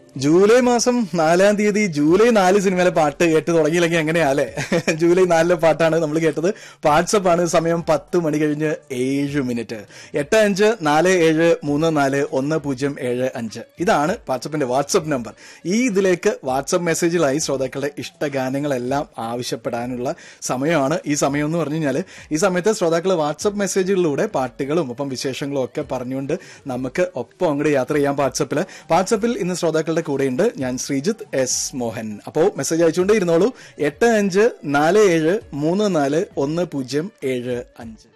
July മാസം നാലാം തീയതി ജൂലൈ നാല് സിനിമയിലെ പാട്ട് കേട്ട് തുടങ്ങിയില്ലെങ്കിൽ എങ്ങനെയാല്ലേ ജൂലൈ നാലിലെ പാട്ടാണ് നമ്മൾ കേട്ടത് വാട്സപ്പ് ആണ് സമയം പത്ത് മണി കഴിഞ്ഞ് ഏഴ് മിനിറ്റ് എട്ട് അഞ്ച് നാല് ഏഴ് മൂന്ന് നാല് ഒന്ന് പൂജ്യം ഏഴ് അഞ്ച് ഇതാണ് വാട്സപ്പിന്റെ വാട്സപ്പ് നമ്പർ ഈ ഇതിലേക്ക് വാട്സപ്പ് മെസ്സേജിലായി ശ്രോതാക്കളുടെ ഇഷ്ടഗാനങ്ങളെല്ലാം ആവശ്യപ്പെടാനുള്ള സമയമാണ് ഈ സമയം എന്ന് പറഞ്ഞു കഴിഞ്ഞാൽ ഈ സമയത്ത് ശ്രോതാക്കൾ വാട്സപ്പ് മെസ്സേജുകളിലൂടെ പാട്ടുകളും ഒപ്പം വിശേഷങ്ങളും ഒക്കെ പറഞ്ഞുകൊണ്ട് നമുക്ക് ഒപ്പം അങ്ങോട്ട് യാത്ര ചെയ്യാം വാട്സപ്പിൽ വാട്സപ്പിൽ ഇന്ന് ശ്രോതാക്കളുടെ കൂടെയുണ്ട് ഞാൻ ശ്രീജിത്ത് എസ് മോഹൻ അപ്പോൾ മെസ്സേജ് അയച്ചുകൊണ്ടേ ഇരുന്നോളൂ എട്ട് അഞ്ച് നാല് ഏഴ് മൂന്ന് നാല് ഒന്ന് പൂജ്യം ഏഴ് അഞ്ച്